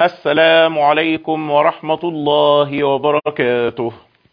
السلام عليكم ورحمة الله وبركاته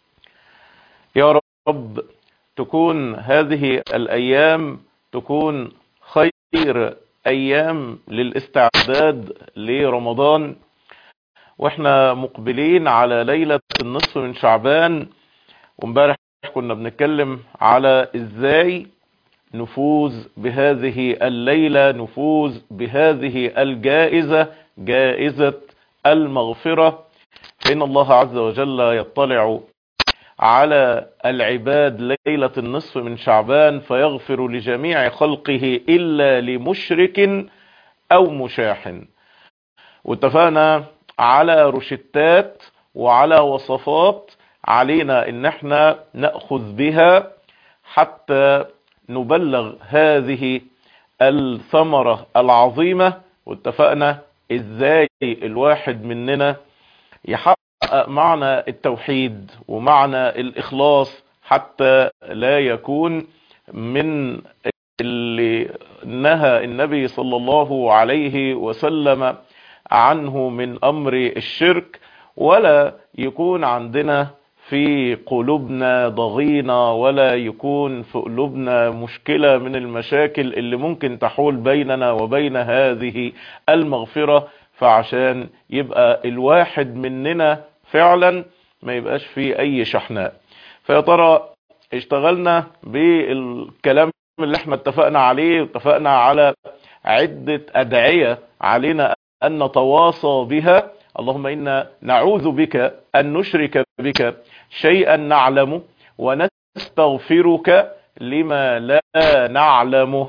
يا رب تكون هذه الأيام تكون خير أيام للاستعداد لرمضان واحنا مقبلين على ليلة النصف من شعبان وامبارح كنا بنتكلم على ازاي نفوز بهذه الليلة نفوز بهذه الجائزة جائزة المغفرة فإن الله عز وجل يطلع على العباد ليلة النصف من شعبان فيغفر لجميع خلقه إلا لمشرك أو مشاح واتفقنا على رشتات وعلى وصفات علينا ان احنا نأخذ بها حتى نبلغ هذه الثمرة العظيمة واتفقنا ازاي الواحد مننا يحقق معنى التوحيد ومعنى الاخلاص حتى لا يكون من اللي نهى النبي صلى الله عليه وسلم عنه من امر الشرك ولا يكون عندنا في قلوبنا ضغينة ولا يكون في قلوبنا مشكلة من المشاكل اللي ممكن تحول بيننا وبين هذه المغفرة فعشان يبقى الواحد مننا فعلا ما يبقاش فيه اي شحناء فيا ترى اشتغلنا بالكلام اللي احنا اتفقنا عليه واتفقنا على عدة ادعية علينا ان نتواصى بها اللهم إنا نعوذ بك أن نشرك بك شيئا نعلم ونستغفرك لما لا نعلمه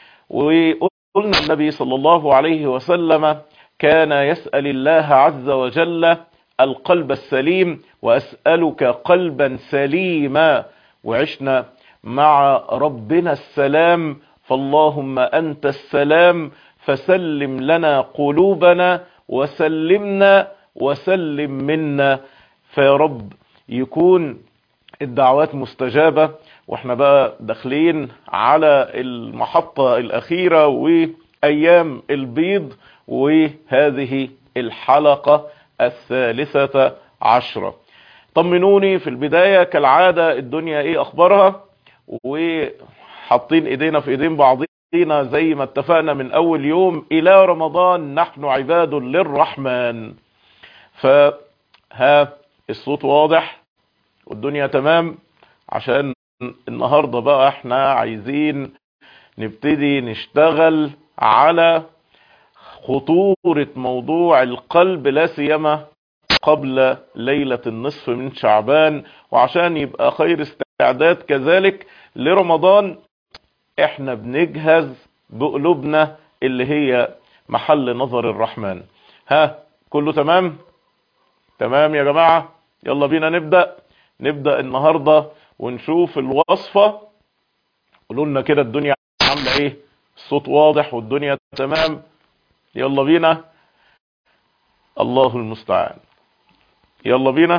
وقلنا النبي صلى الله عليه وسلم كان يسأل الله عز وجل القلب السليم وأسألك قلبا سليما وعشنا مع ربنا السلام فاللهم أنت السلام فسلم لنا قلوبنا وسلمنا وسلم منا فيا رب يكون الدعوات مستجابة واحنا بقى داخلين على المحطة الأخيرة وأيام البيض وهذه الحلقة الثالثة عشرة طمنوني في البداية كالعادة الدنيا ايه اخبارها وحاطين ايدينا في ايدين بعضين علينا زي ما اتفقنا من اول يوم الى رمضان نحن عباد للرحمن فها الصوت واضح والدنيا تمام عشان النهاردة بقى احنا عايزين نبتدي نشتغل على خطورة موضوع القلب لا سيما قبل ليلة النصف من شعبان وعشان يبقى خير استعداد كذلك لرمضان احنا بنجهز بقلوبنا اللي هي محل نظر الرحمن ها كله تمام تمام يا جماعة يلا بينا نبدأ نبدأ النهاردة ونشوف الوصفة قولوا لنا كده الدنيا عاملة ايه الصوت واضح والدنيا تمام يلا بينا الله المستعان يلا بينا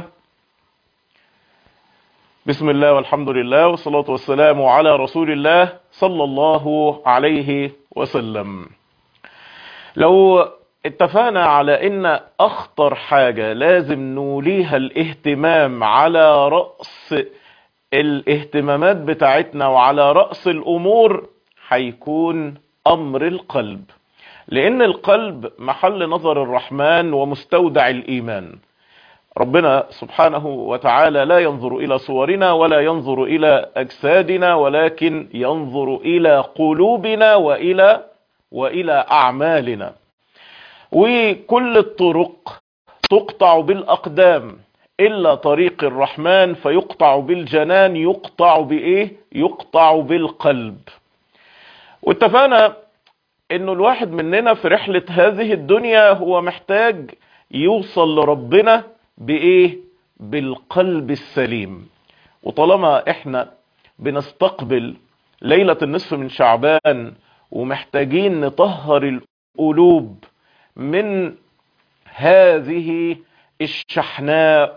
بسم الله والحمد لله والصلاة والسلام على رسول الله صلى الله عليه وسلم لو اتفقنا على ان اخطر حاجة لازم نوليها الاهتمام على رأس الاهتمامات بتاعتنا وعلى رأس الامور هيكون امر القلب لان القلب محل نظر الرحمن ومستودع الايمان ربنا سبحانه وتعالى لا ينظر إلى صورنا ولا ينظر إلى أجسادنا ولكن ينظر إلى قلوبنا وإلى وإلى أعمالنا وكل الطرق تقطع بالأقدام إلا طريق الرحمن فيقطع بالجنان يقطع بإيه يقطع بالقلب واتفقنا انه الواحد مننا في رحلة هذه الدنيا هو محتاج يوصل لربنا بايه بالقلب السليم وطالما احنا بنستقبل ليلة النصف من شعبان ومحتاجين نطهر القلوب من هذه الشحناء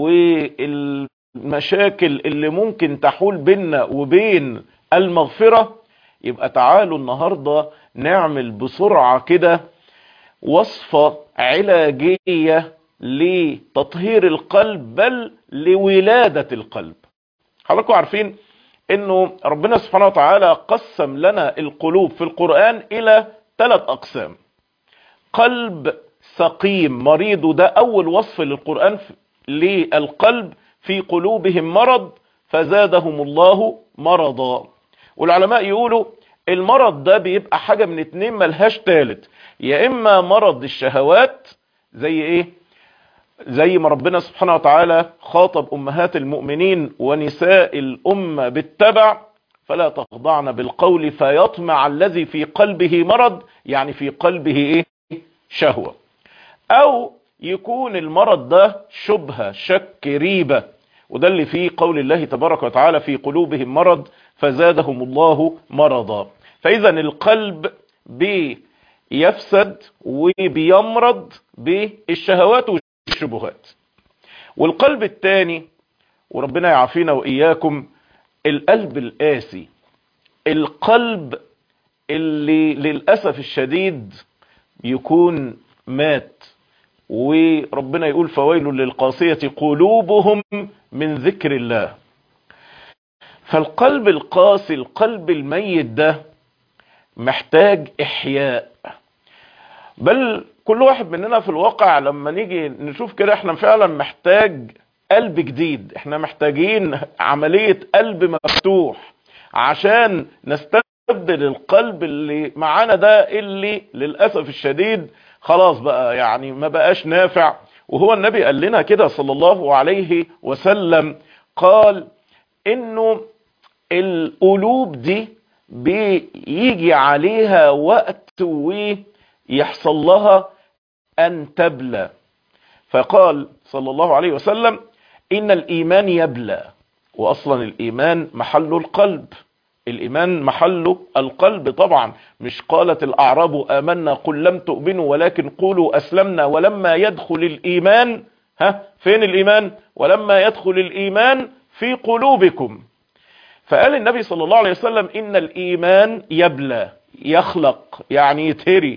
والمشاكل اللي ممكن تحول بيننا وبين المغفرة يبقى تعالوا النهاردة نعمل بسرعة كده وصفة علاجية لتطهير القلب بل لولادة القلب حضراتكم عارفين انه ربنا سبحانه وتعالى قسم لنا القلوب في القرآن الى ثلاث اقسام قلب سقيم مريض وده اول وصف للقرآن للقلب في قلوبهم مرض فزادهم الله مرضا والعلماء يقولوا المرض ده بيبقى حاجة من اتنين ملهاش تالت يا اما مرض الشهوات زي ايه زي ما ربنا سبحانه وتعالى خاطب امهات المؤمنين ونساء الامة بالتبع فلا تخضعن بالقول فيطمع الذي في قلبه مرض يعني في قلبه ايه شهوة او يكون المرض ده شبهة شك ريبة وده اللي فيه قول الله تبارك وتعالى في قلوبهم مرض فزادهم الله مرضا فاذا القلب بيفسد وبيمرض بالشهوات والشبهات والقلب الثاني وربنا يعافينا واياكم القلب القاسي القلب اللي للاسف الشديد يكون مات وربنا يقول فويل للقاسية قلوبهم من ذكر الله فالقلب القاسي القلب الميت ده محتاج احياء بل كل واحد مننا في الواقع لما نيجي نشوف كده احنا فعلا محتاج قلب جديد احنا محتاجين عملية قلب مفتوح عشان نستبدل القلب اللي معانا ده اللي للأسف الشديد خلاص بقى يعني ما بقاش نافع وهو النبي قال لنا كده صلى الله عليه وسلم قال انه القلوب دي بيجي عليها وقت ويحصل لها ان تبلى فقال صلى الله عليه وسلم ان الايمان يبلى واصلا الايمان محل القلب الايمان محله القلب طبعا مش قالت الاعراب امنا قل لم تؤمنوا ولكن قولوا اسلمنا ولما يدخل الايمان ها فين الايمان ولما يدخل الايمان في قلوبكم فقال النبي صلى الله عليه وسلم ان الايمان يبلى يخلق يعني يتهري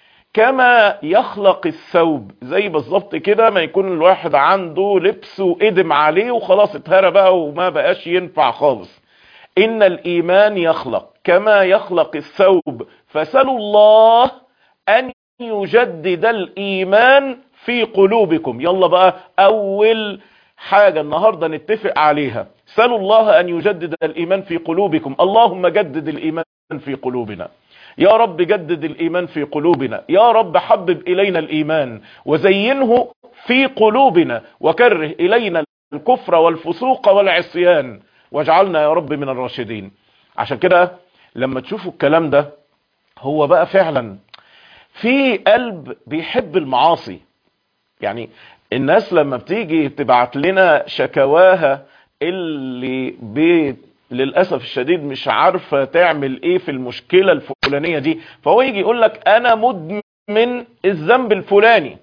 كما يخلق الثوب زي بالظبط كده ما يكون الواحد عنده لبس وقدم عليه وخلاص اتهرى بقى وما بقاش ينفع خالص ان الايمان يخلق كما يخلق الثوب فسلوا الله ان يجدد الايمان في قلوبكم يلا بقى اول حاجة النهاردة نتفق عليها سلوا الله ان يجدد الايمان في قلوبكم اللهم جدد الايمان في قلوبنا يا رب جدد الايمان في قلوبنا يا رب حبب الينا الايمان وزينه في قلوبنا وكره الينا الكفر والفسوق والعصيان واجعلنا يا رب من الراشدين عشان كده لما تشوفوا الكلام ده هو بقى فعلا في قلب بيحب المعاصي يعني الناس لما بتيجي تبعت لنا شكواها اللي بي للأسف الشديد مش عارفة تعمل ايه في المشكلة الفلانية دي فهو يجي يقول لك انا مدمن الذنب الفلاني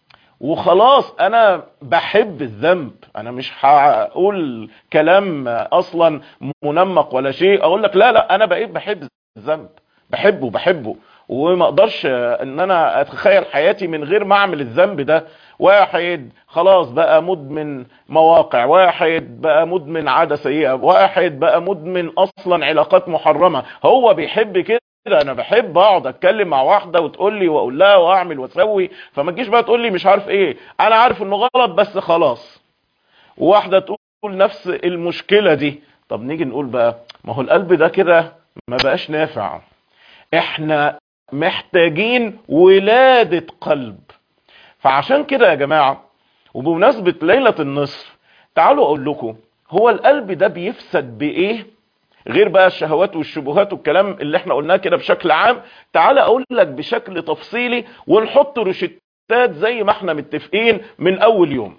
وخلاص انا بحب الذنب انا مش هقول كلام اصلا منمق ولا شيء اقول لك لا لا انا بقيت بحب الذنب بحبه بحبه وما اقدرش ان انا اتخيل حياتي من غير ما اعمل الذنب ده واحد خلاص بقى مدمن مواقع واحد بقى مدمن عادة سيئة واحد بقى مدمن اصلا علاقات محرمة هو بيحب كده انا بحب اقعد اتكلم مع واحده وتقول لي واقول لها واعمل واسوي فما تجيش بقى تقول لي مش عارف ايه انا عارف انه غلط بس خلاص واحده تقول نفس المشكله دي طب نيجي نقول بقى ما هو القلب ده كده ما بقاش نافع احنا محتاجين ولادة قلب فعشان كده يا جماعة وبمناسبة ليلة النصف تعالوا اقول لكم هو القلب ده بيفسد بايه غير بقى الشهوات والشبهات والكلام اللي احنا قلناه كده بشكل عام تعالى اقول لك بشكل تفصيلي ونحط روشتات زي ما احنا متفقين من اول يوم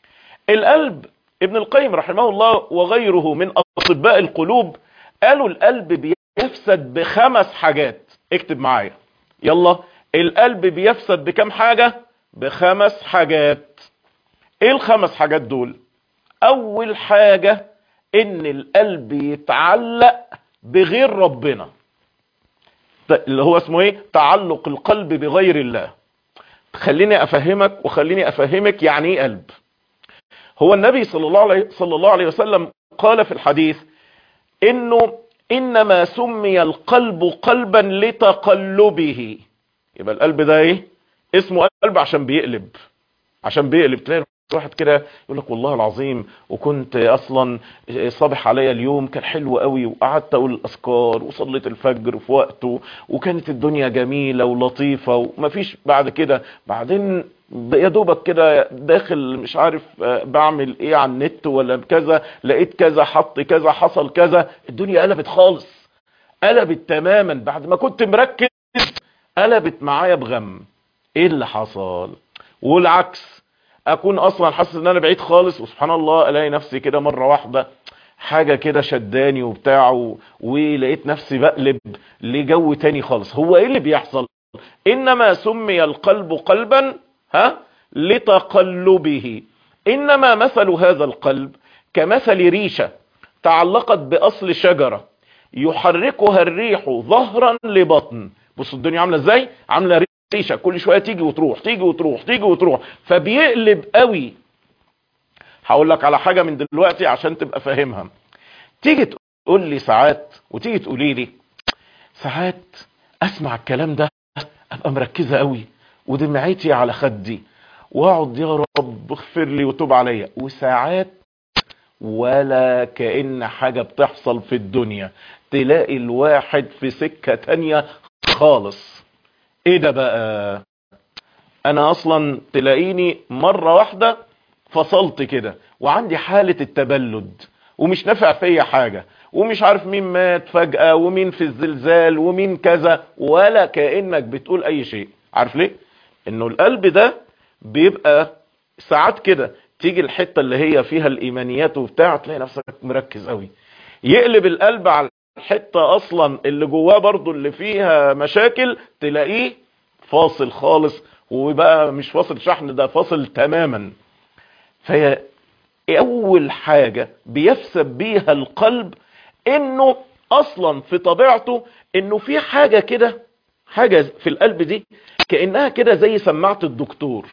القلب ابن القيم رحمه الله وغيره من اطباء القلوب قالوا القلب بيفسد بخمس حاجات اكتب معايا يلا القلب بيفسد بكم حاجة بخمس حاجات ايه الخمس حاجات دول اول حاجة ان القلب يتعلق بغير ربنا اللي هو اسمه ايه تعلق القلب بغير الله خليني افهمك وخليني افهمك يعني ايه قلب هو النبي صلى الله عليه صلى الله عليه وسلم قال في الحديث انه انما سمي القلب قلبا لتقلبه يبقى القلب ده ايه اسمه قلب عشان بيقلب عشان بيقلب تلاقي واحد كده يقول لك والله العظيم وكنت اصلا صابح عليا اليوم كان حلو قوي وقعدت اقول الاذكار وصليت الفجر في وقته وكانت الدنيا جميله ولطيفه ومفيش بعد كده بعدين يا دوبك كده داخل مش عارف بعمل ايه على النت ولا كذا لقيت كذا حط كذا حصل كذا الدنيا قلبت خالص قلبت تماما بعد ما كنت مركز قلبت معايا بغم ايه اللي حصل والعكس اكون اصلا حاسس ان انا بعيد خالص وسبحان الله الاقي نفسي كده مره واحده حاجه كده شداني وبتاع و... ولقيت نفسي بقلب لجو تاني خالص هو ايه اللي بيحصل انما سمي القلب قلبا ها لتقلبه انما مثل هذا القلب كمثل ريشه تعلقت باصل شجره يحركها الريح ظهرا لبطن بص الدنيا عامله ازاي عامله ريشه كل شويه تيجي وتروح تيجي وتروح تيجي وتروح فبيقلب قوي هقول لك على حاجه من دلوقتي عشان تبقى فاهمها تيجي تقول لي ساعات وتيجي تقولي لي ساعات اسمع الكلام ده ابقى مركزه قوي ودمعتي على خدي واقعد يا رب اغفر لي وتوب عليا وساعات ولا كأن حاجة بتحصل في الدنيا تلاقي الواحد في سكة تانية خالص ايه ده بقى انا اصلا تلاقيني مرة واحدة فصلت كده وعندي حالة التبلد ومش نافع فيا حاجة ومش عارف مين مات فجأة ومين في الزلزال ومين كذا ولا كأنك بتقول اي شيء عارف ليه انه القلب ده بيبقى ساعات كده تيجي الحتة اللي هي فيها الايمانيات وبتاع تلاقي نفسك مركز قوي يقلب القلب على الحتة اصلا اللي جواه برضو اللي فيها مشاكل تلاقيه فاصل خالص وبقى مش فاصل شحن ده فاصل تماما فهي اول حاجة بيفسد بيها القلب انه اصلا في طبيعته انه في حاجة كده حاجة في القلب دي كأنها كده زي سماعة الدكتور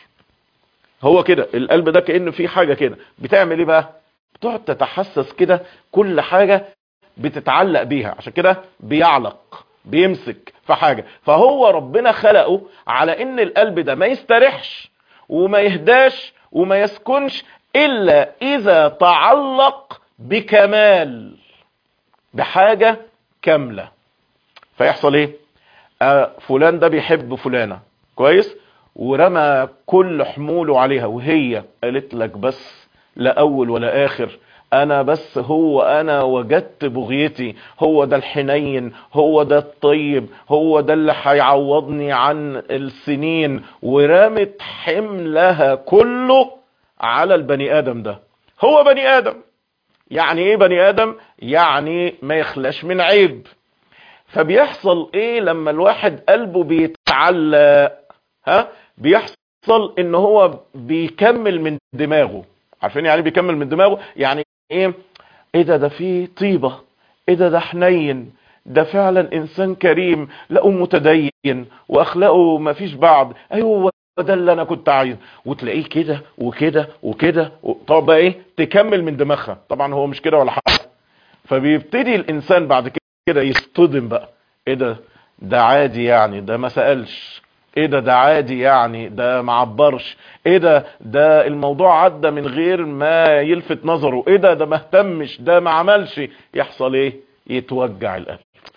هو كده القلب ده كأنه في حاجة كده بتعمل ايه بقى بتقعد تتحسس كده كل حاجة بتتعلق بيها عشان كده بيعلق بيمسك في حاجة فهو ربنا خلقه على ان القلب ده ما يستريحش وما يهداش وما يسكنش الا اذا تعلق بكمال بحاجة كاملة فيحصل ايه آه فلان ده بيحب فلانة كويس ورمى كل حموله عليها وهي قالت لك بس لا اول ولا اخر انا بس هو انا وجدت بغيتي هو ده الحنين هو ده الطيب هو ده اللي هيعوضني عن السنين ورمت حملها كله على البني ادم ده هو بني ادم يعني ايه بني ادم يعني ما يخلاش من عيب فبيحصل ايه لما الواحد قلبه بيتعلق ها بيحصل ان هو بيكمل من دماغه عارفين يعني بيكمل من دماغه يعني ايه ايه ده ده فيه طيبة ايه ده ده حنين ده فعلا انسان كريم لا متدين واخلاقه ما فيش بعض ايوه ده اللي انا كنت عايزه وتلاقيه كده وكده وكده طب بقى ايه تكمل من دماغها طبعا هو مش كده ولا حاجه فبيبتدي الانسان بعد كده يصطدم بقى ايه ده ده عادي يعني ده ما سالش ايه ده ده عادي يعني ده ما عبرش ايه ده ده الموضوع عدى من غير ما يلفت نظره ايه ده ده ما اهتمش ده ما عملش يحصل ايه يتوجع القلب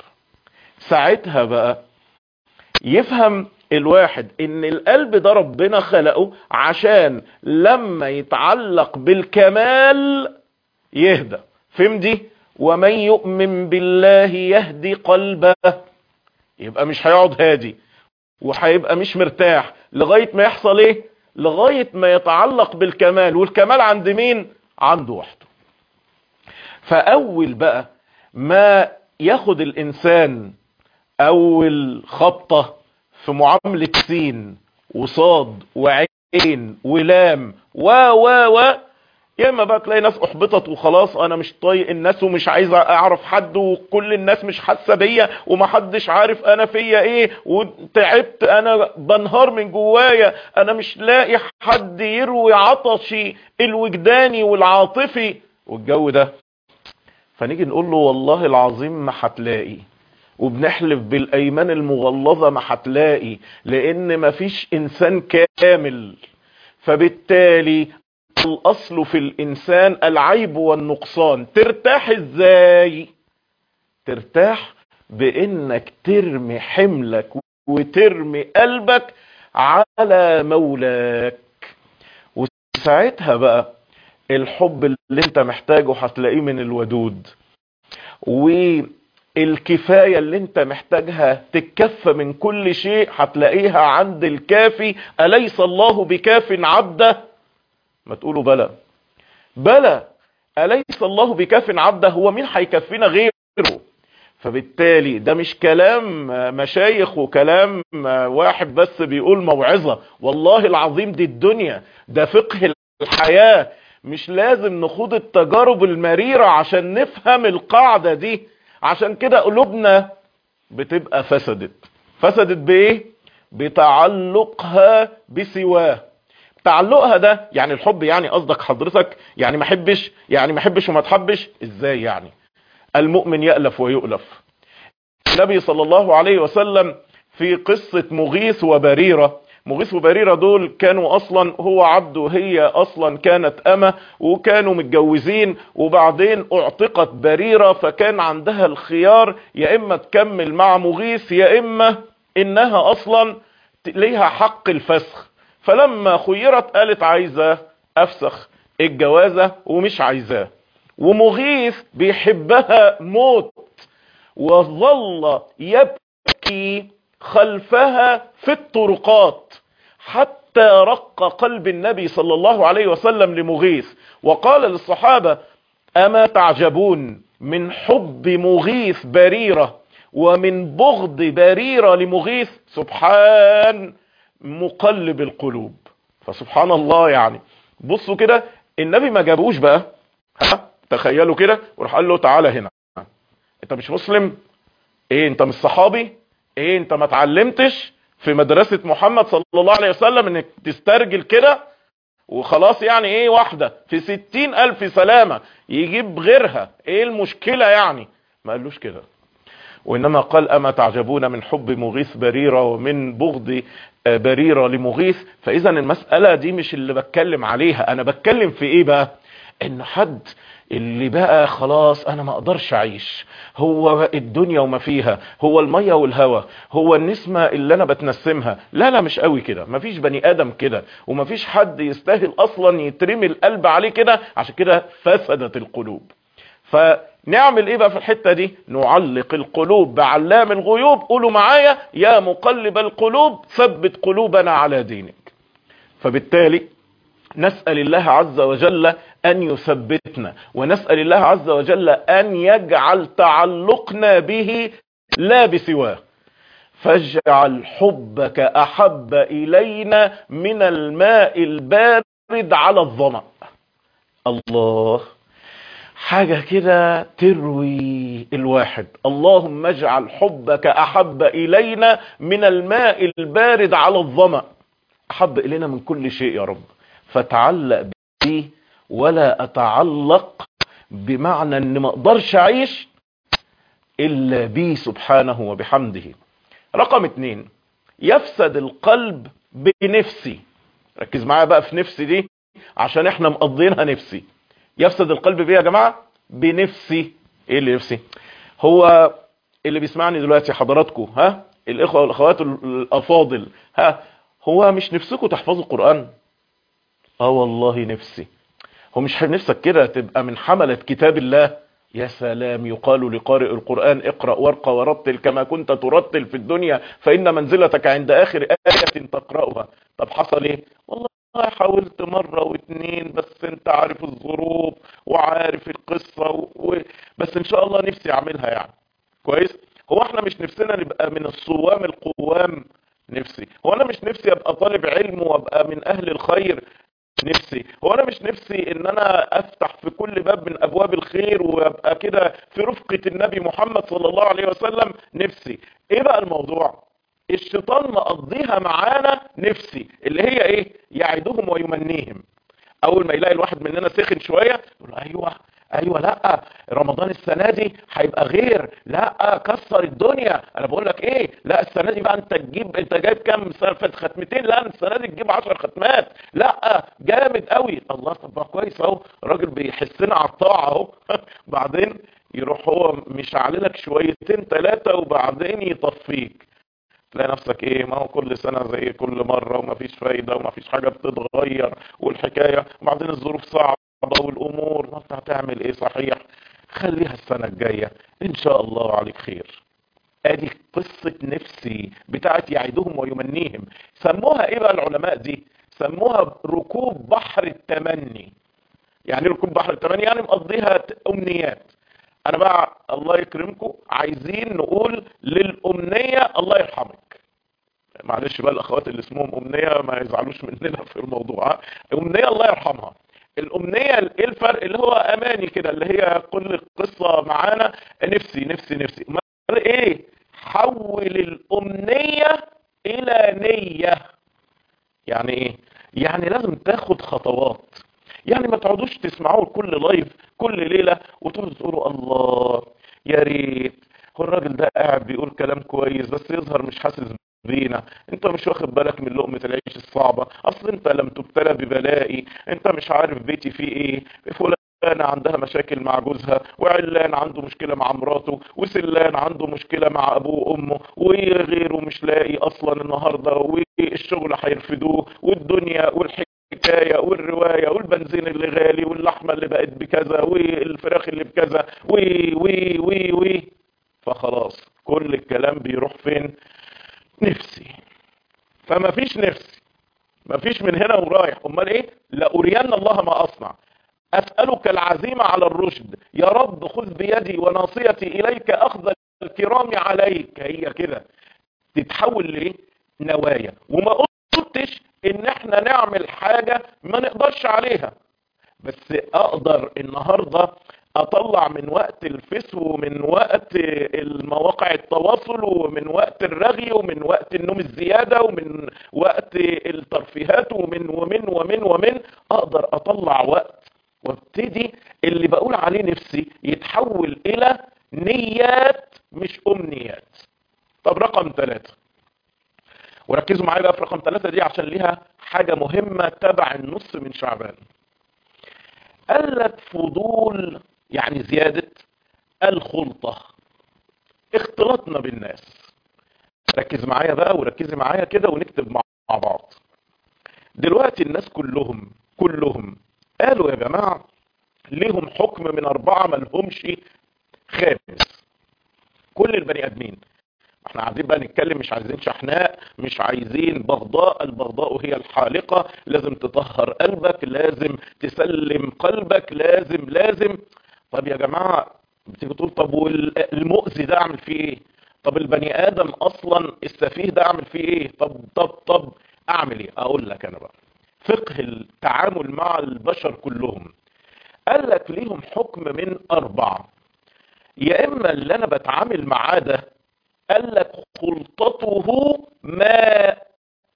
ساعتها بقى يفهم الواحد ان القلب ده ربنا خلقه عشان لما يتعلق بالكمال يهدى فهم دي ومن يؤمن بالله يهدي قلبه يبقى مش هيقعد هادي وهيبقى مش مرتاح لغاية ما يحصل ايه لغاية ما يتعلق بالكمال والكمال عند مين عنده وحده فاول بقى ما ياخد الانسان اول خبطة في معاملة سين وصاد وعين ولام و و و يا اما بقى تلاقي ناس احبطت وخلاص انا مش طايق الناس ومش عايز اعرف حد وكل الناس مش حاسه بيا ومحدش عارف انا فيا ايه وتعبت انا بنهار من جوايا انا مش لاقي حد يروي عطشي الوجداني والعاطفي والجو ده فنيجي نقول له والله العظيم ما هتلاقي وبنحلف بالايمان المغلظه ما هتلاقي لان مفيش انسان كامل فبالتالي الاصل في الانسان العيب والنقصان ترتاح ازاي ترتاح بانك ترمي حملك وترمي قلبك على مولاك وساعتها بقى الحب اللي انت محتاجه هتلاقيه من الودود والكفاية اللي انت محتاجها تكفى من كل شيء هتلاقيها عند الكافي أليس الله بكاف عبده ما تقولوا بلى بلى أليس الله بكاف عبده هو مين هيكفينا غيره فبالتالي ده مش كلام مشايخ وكلام واحد بس بيقول موعظة والله العظيم دي الدنيا ده فقه الحياة مش لازم نخوض التجارب المريرة عشان نفهم القاعدة دي عشان كده قلوبنا بتبقى فسدت فسدت بايه بتعلقها بسواه تعلقها ده يعني الحب يعني قصدك حضرتك يعني ما احبش يعني ما احبش وما تحبش ازاي يعني المؤمن يألف ويؤلف النبي صلى الله عليه وسلم في قصة مغيث وبريرة مغيث وبريرة دول كانوا اصلا هو عبد وهي اصلا كانت امة وكانوا متجوزين وبعدين اعتقت بريرة فكان عندها الخيار يا اما تكمل مع مغيث يا اما انها اصلا ليها حق الفسخ فلما خيرت قالت عايزة افسخ الجوازة ومش عايزاه ومغيث بيحبها موت وظل يبكي خلفها في الطرقات حتى رق قلب النبي صلى الله عليه وسلم لمغيث وقال للصحابة أما تعجبون من حب مغيث بريرة ومن بغض بريرة لمغيث سبحان مقلب القلوب فسبحان الله يعني بصوا كده النبي ما جابوش بقى ها تخيلوا كده وراح قال له تعالى هنا انت مش مسلم ايه انت مش صحابي ايه انت ما اتعلمتش في مدرسة محمد صلى الله عليه وسلم انك تسترجل كده وخلاص يعني ايه واحدة في ستين الف سلامة يجيب غيرها ايه المشكلة يعني ما قالوش كده وانما قال اما تعجبون من حب مغيث بريرة ومن بغض بريرة لمغيث فاذا المسألة دي مش اللي بتكلم عليها انا بتكلم في ايه بقى ان حد اللي بقى خلاص انا ما اقدرش اعيش هو الدنيا وما فيها هو المية والهواء هو النسمة اللي انا بتنسمها لا لا مش قوي كده مفيش بني ادم كده ومفيش حد يستاهل اصلا يترمي القلب عليه كده عشان كده فسدت القلوب فنعمل ايه بقى في الحتة دي نعلق القلوب بعلام الغيوب قولوا معايا يا مقلب القلوب ثبت قلوبنا على دينك فبالتالي نسأل الله عز وجل أن يثبتنا ونسأل الله عز وجل أن يجعل تعلقنا به لا بسواه فاجعل حبك أحب إلينا من الماء البارد على الظمأ الله حاجة كده تروي الواحد اللهم اجعل حبك أحب إلينا من الماء البارد على الظمأ أحب إلينا من كل شيء يا رب فتعلق بيه ولا اتعلق بمعنى ان ما اقدرش اعيش الا بيه سبحانه وبحمده رقم اتنين يفسد القلب بنفسي ركز معايا بقى في نفسي دي عشان احنا مقضينها نفسي يفسد القلب بيه يا جماعة بنفسي ايه اللي نفسي هو اللي بيسمعني دلوقتي حضراتكم ها الاخوة والاخوات الافاضل ها هو مش نفسكم تحفظوا القرآن اه والله نفسي هو مش نفسك كده تبقى من حملة كتاب الله يا سلام يقال لقارئ القرآن اقرأ وارقى ورتل كما كنت ترتل في الدنيا فإن منزلتك عند آخر آية تقرأها طب حصل ايه والله حاولت مرة واتنين بس انت عارف الظروف وعارف القصة و... و... بس ان شاء الله نفسي اعملها يعني كويس هو احنا مش نفسنا نبقى من الصوام القوام نفسي هو انا مش نفسي ابقى طالب علم وابقى من اهل الخير نفسي هو انا مش نفسي ان انا افتح في كل باب من ابواب الخير وابقى كده في رفقة النبي محمد صلى الله عليه وسلم نفسي ايه بقى الموضوع الشيطان مقضيها معانا نفسي اللي هي ايه يعدهم ويمنيهم اول ما يلاقي الواحد مننا سخن شوية يقول له ايوه ايوه لا رمضان السنه دي هيبقى غير لا كسر الدنيا انا بقول لك ايه لا السنه دي بقى انت تجيب انت جايب كام السنه اللي فاتت ختمتين لا السنه دي تجيب 10 ختمات لا جامد قوي الله طب ما كويس اهو الراجل بيحسنا على الطاعه اهو بعدين يروح هو مشعللك شويتين ثلاثه وبعدين يطفيك تلاقي نفسك ايه ما هو كل سنة زي كل مرة ومفيش فايدة ومفيش حاجة بتتغير والحكاية وبعدين الظروف صعبة والامور ما انت هتعمل ايه صحيح خليها السنة الجاية ان شاء الله عليك خير ادي قصة نفسي بتاعت يعدهم ويمنيهم سموها ايه بقى العلماء دي سموها ركوب بحر التمني يعني ركوب بحر التمني يعني مقضيها امنيات انا بقى الله يكرمكم عايزين نقول للامنية الله يرحمك معلش بقى الاخوات اللي اسمهم امنية ما يزعلوش مننا في الموضوع امنية الله يرحمها الامنية ايه الفرق اللي هو اماني كده اللي هي كل القصة معانا نفسي نفسي نفسي ايه حول الامنية الى نية يعني ايه يعني لازم تاخد خطوات يعني ما تقعدوش تسمعوه كل لايف كل ليلة وتقعدوا تقولوا الله يا ريت هو الراجل ده قاعد بيقول كلام كويس بس يظهر مش حاسس بينا انت مش واخد بالك من لقمة العيش الصعبة اصل انت لم تبتلى ببلائي انت مش عارف بيتي فيه ايه فلان عندها مشاكل مع جوزها وعلان عنده مشكلة مع مراته وسلان عنده مشكلة مع ابوه وامه وغيره مش لاقي اصلا النهاردة والشغل هيرفدوه والدنيا والحكاية الحكاية والرواية والبنزين اللي غالي واللحمة اللي بقت بكذا والفراخ اللي بكذا وي وي وي وي فخلاص كل الكلام بيروح فين نفسي فما فيش نفسي ما فيش من هنا ورايح امال ايه لأرين الله ما اصنع اسألك العزيمة على الرشد يا رب خذ بيدي وناصيتي اليك اخذ الكرام عليك هي كده تتحول لايه نوايا وما قلتش ان احنا نعمل حاجة ما نقدرش عليها بس اقدر النهاردة اطلع من وقت الفيس ومن وقت المواقع التواصل ومن وقت الرغي ومن وقت النوم الزيادة ومن وقت الترفيهات ومن ومن ومن ومن اقدر اطلع وقت وابتدي اللي بقول عليه نفسي يتحول الى نيات مش امنيات طب رقم ثلاثة وركزوا معايا بقى في رقم ثلاثة دي عشان ليها حاجة مهمة تبع النص من شعبان قلت فضول يعني زيادة الخلطة اختلاطنا بالناس ركز معايا بقى وركزي معايا كده ونكتب مع بعض دلوقتي الناس كلهم كلهم قالوا يا جماعة ليهم حكم من أربعة ملهمش خامس كل البني آدمين احنا عايزين بقى نتكلم مش عايزين شحناء مش عايزين بغضاء البغضاء هي الحالقة لازم تطهر قلبك لازم تسلم قلبك لازم لازم طب يا جماعة بتيجي تقول طب والمؤذي ده اعمل فيه ايه طب البني ادم اصلا السفيه ده اعمل فيه ايه طب طب طب اعمل ايه اقول لك انا بقى فقه التعامل مع البشر كلهم قال لك ليهم حكم من اربعة يا اما اللي انا بتعامل معاه ده قال لك خلطته ماء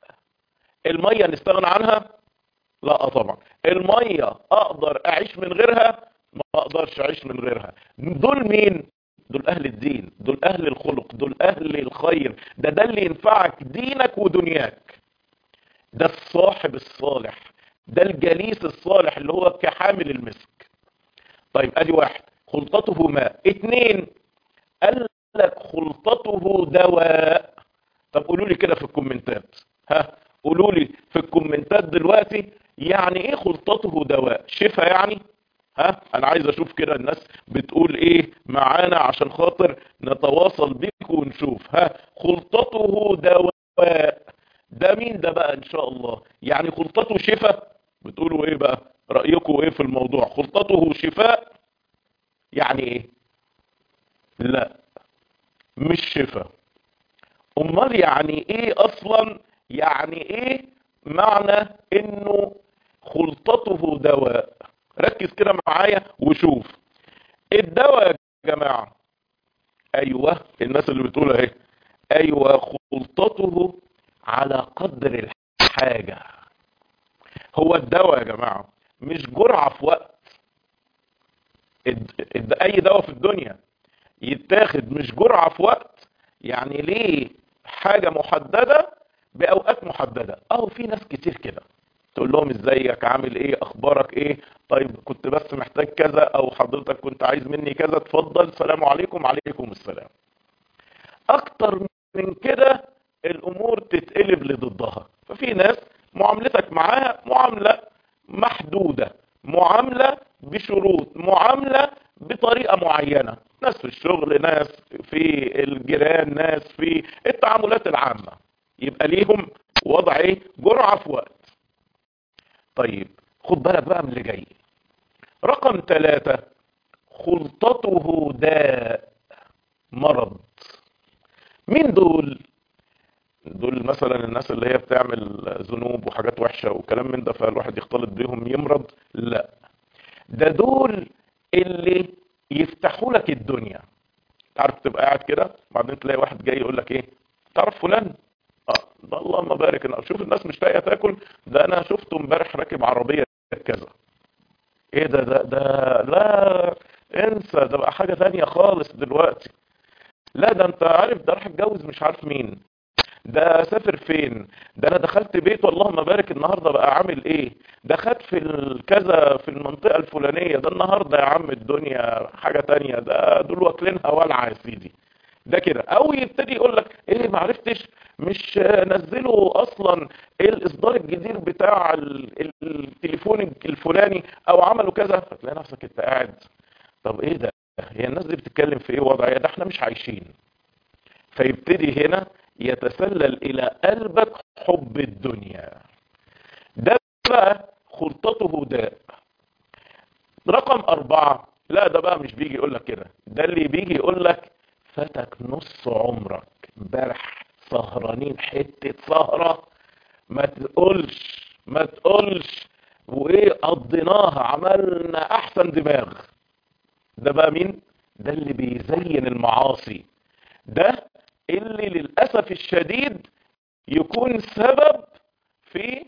المية نستغنى عنها لا طبعا المية اقدر اعيش من غيرها ما اقدرش اعيش من غيرها دول مين دول اهل الدين دول اهل الخلق دول اهل الخير ده ده اللي ينفعك دينك ودنياك ده الصاحب الصالح ده الجليس الصالح اللي هو كحامل المسك طيب ادي واحد خلطته ماء اتنين قال لك خلطته دواء طب قولوا لي كده في الكومنتات ها قولوا لي في الكومنتات دلوقتي يعني ايه خلطته دواء شفا يعني ها انا عايز اشوف كده الناس بتقول ايه معانا عشان خاطر نتواصل بيك ونشوف ها خلطته دواء ده مين ده بقى ان شاء الله يعني خلطته شفاء بتقولوا ايه بقى رأيكم ايه في الموضوع خلطته شفاء يعني ايه لا مش شفاء امال يعني ايه اصلا يعني ايه معنى انه خلطته دواء ركز كده معايا وشوف الدواء يا جماعة ايوه الناس اللي بتقول اهي ايوه خلطته على قدر الحاجة هو الدواء يا جماعة مش جرعة في وقت الد- الد- اي دواء في الدنيا يتاخد مش جرعة في وقت يعني ليه حاجة محددة بأوقات محددة اهو في ناس كتير كده تقول لهم ازيك عامل ايه اخبارك ايه طيب كنت بس محتاج كذا او حضرتك كنت عايز مني كذا اتفضل سلام عليكم عليكم السلام اكتر من كده الامور تتقلب لضدها ففي ناس معاملتك معاها معاملة محدودة معاملة بشروط معاملة بطريقة معينة ناس في الشغل ناس في الجيران ناس في التعاملات العامة يبقى ليهم وضع ايه جرعة في وقت طيب خد بالك بقى من اللي جاي رقم ثلاثة خلطته داء مرض مين دول دول مثلا الناس اللي هي بتعمل ذنوب وحاجات وحشة وكلام من ده فالواحد يختلط بيهم يمرض لا ده دول اللي يفتحوا لك الدنيا تعرف تبقى قاعد كده بعدين تلاقي واحد جاي يقول لك ايه تعرف فلان اه ده اللهم بارك إن- شوف الناس مش لاقيه تاكل ده انا شفته امبارح راكب عربيه كذا ايه ده ده ده لا انسى ده بقى حاجه تانية خالص دلوقتي لا ده انت عارف ده راح اتجوز مش عارف مين ده سافر فين ده انا دخلت بيته اللهم بارك النهارده بقى عامل ايه ده خد في الكذا في المنطقه الفلانيه ده النهارده يا عم الدنيا حاجه تانية ده دول واكلينها ولعه يا سيدي ده كده او يبتدي يقول لك ايه ما عرفتش مش نزلوا اصلا الاصدار الجديد بتاع ال- ال- التليفون الفلاني او عملوا كذا فتلاقي نفسك انت قاعد طب ايه ده هي الناس دي بتتكلم في ايه وضع ايه ده احنا مش عايشين فيبتدي هنا يتسلل الى قلبك حب الدنيا ده بقى خلطته داء رقم أربعة لا ده بقى مش بيجي يقول لك كده ده اللي بيجي يقول لك فاتك نص عمرك امبارح سهرانين حتة سهرة ما تقولش ما تقولش وايه قضيناها عملنا احسن دماغ ده بقى مين ده اللي بيزين المعاصي ده اللي للأسف الشديد يكون سبب في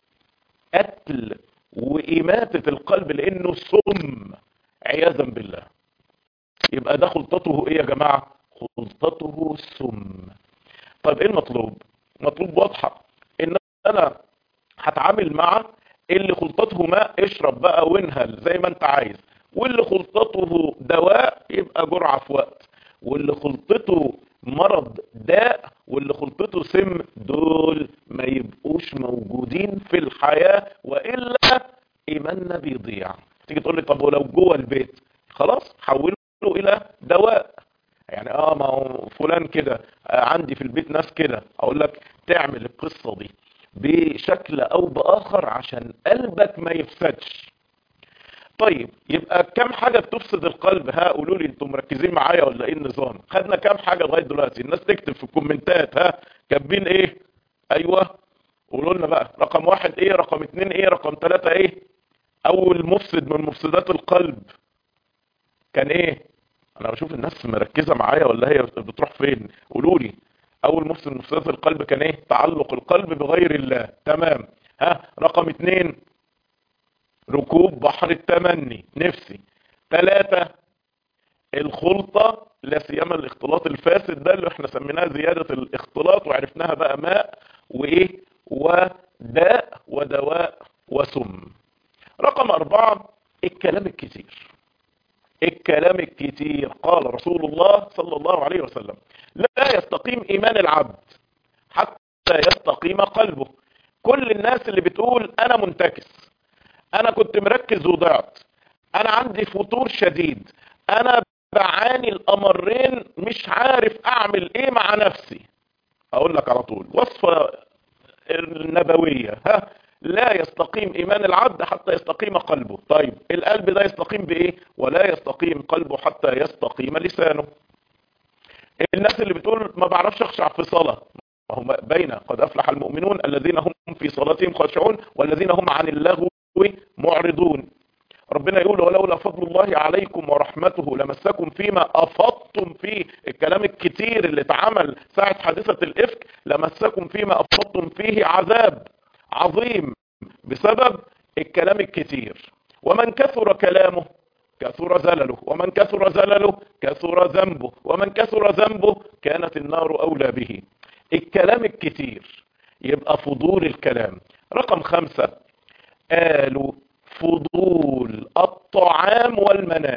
قتل وإماتة القلب لأنه سم عياذا بالله يبقى ده خلطته ايه يا جماعة خلطته سم طيب ايه المطلوب مطلوب واضحة ان انا هتعامل مع اللي خلطته ماء اشرب بقى وانهل زي ما انت عايز واللي خلطته دواء يبقى جرعة في وقت واللي خلطته مرض داء واللي خلطته سم دول ما يبقوش موجودين في الحياة وإلا إيماننا بيضيع تيجي تقول لي طب ولو جوه البيت خلاص حوله إلى دواء يعني اه ما هو فلان كده آه عندي في البيت ناس كده اقول لك تعمل القصة دي بشكل او باخر عشان قلبك ما يفسدش طيب يبقى كم حاجة بتفسد القلب ها قولوا لي انتم مركزين معايا ولا ايه النظام خدنا كم حاجة لغاية دلوقتي الناس تكتب في الكومنتات ها كاتبين ايه ايوه قولوا لنا بقى رقم واحد ايه رقم اتنين ايه رقم تلاتة ايه اول مفسد من مفسدات القلب كان ايه انا بشوف الناس مركزة معايا ولا هي بتروح فين قولوا لي اول مفسد من مفسدات القلب كان ايه تعلق القلب بغير الله تمام ها رقم اتنين ركوب بحر التمني نفسي ثلاثة الخلطة لا سيما الاختلاط الفاسد ده اللي احنا سميناه زيادة الاختلاط وعرفناها بقى ماء وايه وداء ودواء وسم رقم اربعة الكلام الكتير الكلام الكتير قال رسول الله صلى الله عليه وسلم لا يستقيم ايمان العبد حتى يستقيم قلبه كل الناس اللي بتقول انا منتكس انا كنت مركز وضعت انا عندي فتور شديد انا بعاني الامرين مش عارف اعمل ايه مع نفسي اقول لك على طول وصفة النبوية ها لا يستقيم ايمان العبد حتى يستقيم قلبه طيب القلب ده يستقيم بايه ولا يستقيم قلبه حتى يستقيم لسانه الناس اللي بتقول ما بعرفش اخشع في صلاة هم بين قد افلح المؤمنون الذين هم في صلاتهم خاشعون والذين هم عن اللغو معرضون ربنا يقول ولولا فضل الله عليكم ورحمته لمسكم فيما افضتم فيه الكلام الكتير اللي اتعمل ساعة حادثة الافك لمسكم فيما افضتم فيه عذاب عظيم بسبب الكلام الكتير ومن كثر كلامه كثر زلله ومن كثر زلله كثر ذنبه ومن كثر ذنبه كانت النار اولى به الكلام الكتير يبقى فضول الكلام رقم خمسة قالوا فضول الطعام والمنام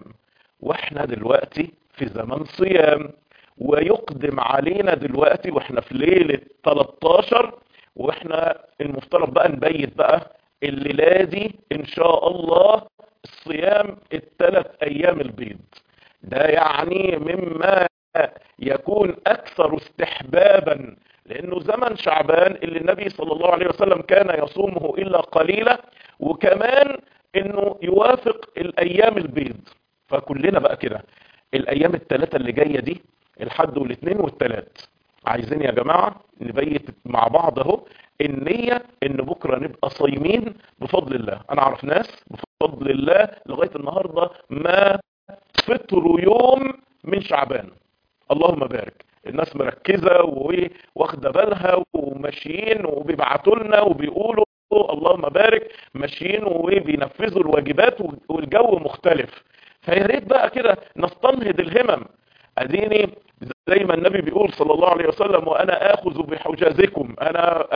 واحنا دلوقتي في زمن صيام ويقدم علينا دلوقتي واحنا في ليلة 13 واحنا المفترض بقى نبيت بقى الليلة دي ان شاء الله الصيام الثلاث ايام البيض ده يعني مما يكون اكثر استحبابا لانه زمن شعبان اللي النبي صلى الله عليه وسلم كان يصومه الا قليلا وكمان انه يوافق الايام البيض فكلنا بقى كده الايام الثلاثه اللي جايه دي الحد والاثنين والثلاث عايزين يا جماعه نبيت مع بعض اهو النيه ان بكره نبقى صايمين بفضل الله انا اعرف ناس بفضل الله لغايه النهارده ما فطروا يوم من شعبان اللهم بارك الناس مركزه واخده بالها وماشيين وبيبعتوا لنا وبيقولوا اللهم بارك ماشيين وبينفذوا الواجبات والجو مختلف فيا ريت بقى كده نستنهض الهمم اديني زي ما النبي بيقول صلى الله عليه وسلم وانا اخذ بحجازكم انا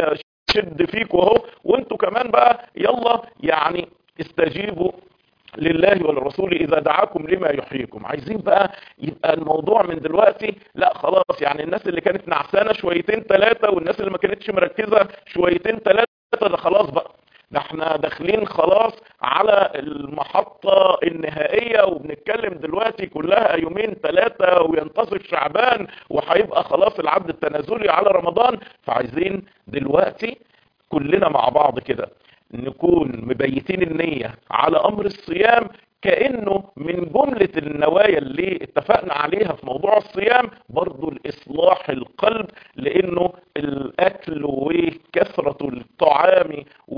بشد فيكم اهو وانتوا كمان بقى يلا يعني استجيبوا لله وللرسول اذا دعاكم لما يحييكم عايزين بقى يبقى الموضوع من دلوقتي لا خلاص يعني الناس اللي كانت نعسانه شويتين ثلاثه والناس اللي ما كانتش مركزه شويتين ثلاثه ده خلاص بقى ده احنا داخلين خلاص على المحطة النهائية وبنتكلم دلوقتي كلها يومين ثلاثة وينتصف شعبان وهيبقى خلاص العبد التنازلي على رمضان فعايزين دلوقتي كلنا مع بعض كده نكون مبيتين النية على امر الصيام كأنه من جملة النوايا اللي اتفقنا عليها في موضوع الصيام برضو الإصلاح القلب لأنه الأكل وكثرة الطعام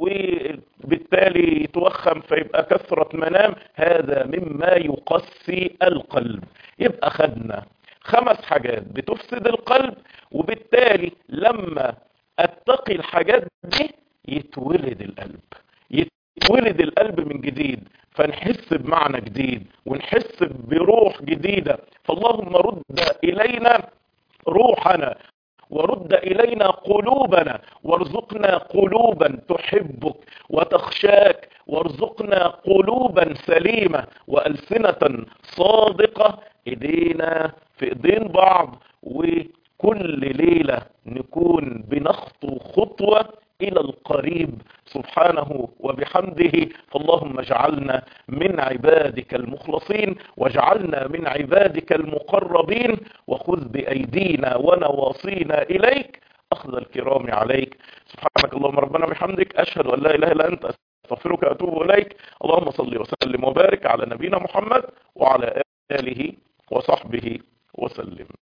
وبالتالي يتوخم فيبقى كثرة منام هذا مما يقسي القلب يبقى خدنا خمس حاجات بتفسد القلب وبالتالي لما اتقي الحاجات دي يتولد القلب يتولد القلب من جديد فنحس بمعنى جديد ونحس بروح جديدة فاللهم رد إلينا روحنا ورد إلينا قلوبنا وارزقنا قلوبا تحبك وتخشاك وارزقنا قلوبا سليمة وألسنة صادقة إيدينا في إيدين بعض وكل ليلة نكون بنخطو خطوة إلى القريب سبحانه وبحمده فاللهم اجعلنا من عبادك المخلصين واجعلنا من عبادك المقربين وخذ بأيدينا ونواصينا إليك أخذ الكرام عليك سبحانك اللهم ربنا بحمدك أشهد أن لا إله إلا أنت أستغفرك وأتوب إليك اللهم صل وسلم وبارك على نبينا محمد وعلى آله وصحبه وسلم